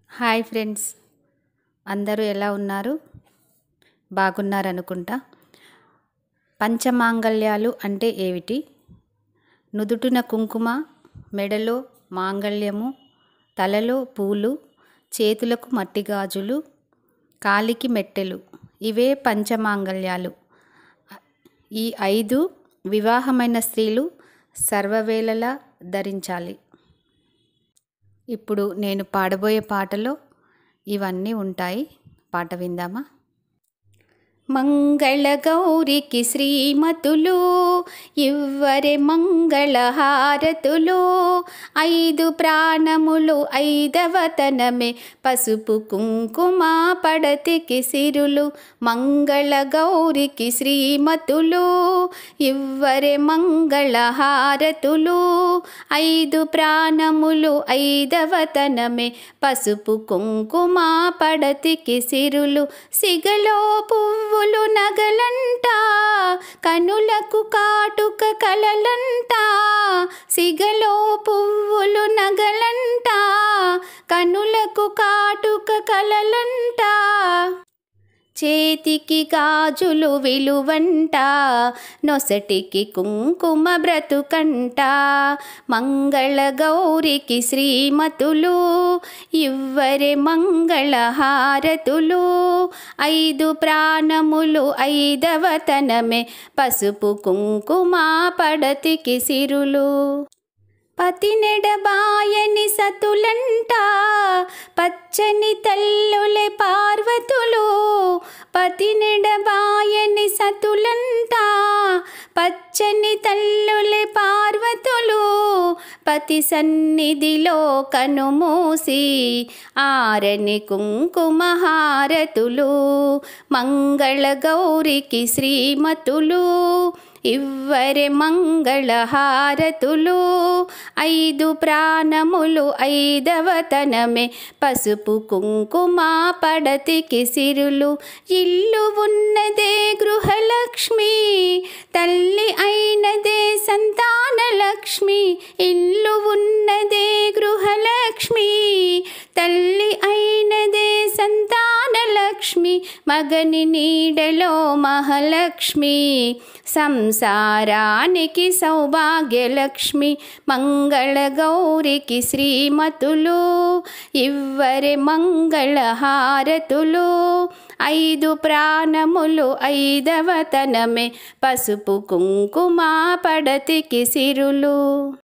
hi friends అందరూ ఎలా ఉన్నారు బాగున్నారనుకుంటా పంచమాంగళ్యాలు అంటే ఏమిటి నుదుటిన కుంకుమ మెడలో మాంగళ్యము తలలో పూలు చేతులకు మట్టి గాజులు కాలికి మెట్టెలు ఇవే పంచమాంగళ్యాలు ఈ ఐదు వివాహమైన స్త్రీలు సర్వవేళలా ధరించాలి ఇప్పుడు నేను పాడబోయే పాటలో ఇవన్నీ ఉంటాయి పాట విందామా మంగళ గౌరికి శ్రీమతులు ఇవ్వరే మంగళహారతులు ఐదు ప్రాణములు ఐదవతనమే పసుపు కుంకుమ పడతికి సిరులు మంగళ గౌరికి శ్రీమతులు ఇవ్వరే మంగళహారతులు ఐదు ప్రాణములు ఐదవతనమే పసుపు కుంకుమ పడతికి సిరులు సిగలో పువ్వులు నగలంట కనులకు కాటుక కలలంట సిగలో పువ్వులు నగలంట కనులకు కాటుక కలలంట చేతికి గాజులు విలువంట నొసటికి కుంకుమ బ్రతుకంట మంగళ గౌరికి శ్రీమతులు ఇవ్వరే మంగళహారతులు ఐదు ప్రాణములు ఐదవతనమే పసుపు కుంకుమ పడతికి సిరులు పతినెడబాయని సతులంట పచ్చని తల్లులే పార్వతులు పతినెడబాయని సతులంట పచ్చని తల్లులే పార్వతులు పతి సన్నిధిలో కనుమూసి ఆరని కుంకుమహారతులు మంగళ గౌరికి శ్రీమతులు ఇవ్వరే మంగళహారతులు ఐదు ప్రాణములు ఐదవతనమే పసుపు కుంకుమ పడతికి సిరులు ఇల్లు ఉన్నదే గృహలక్ష్మి తల్లి అయినదే సంతానలక్ష్మి ఇల్లు ఉన్నదే గృహలక్ష్మి తల్లి అయినదే సంతానలక్ష్మి మగని నీడలో మహాలక్ష్మి సంసారానికి సౌభాగ్యలక్ష్మి మంగళ గౌరికి శ్రీమతులు ఇవ్వరే మంగళహారతులు ఐదు ప్రాణములు ఐదవతనమే పసుపు కుంకుమ పడతికి సిరులు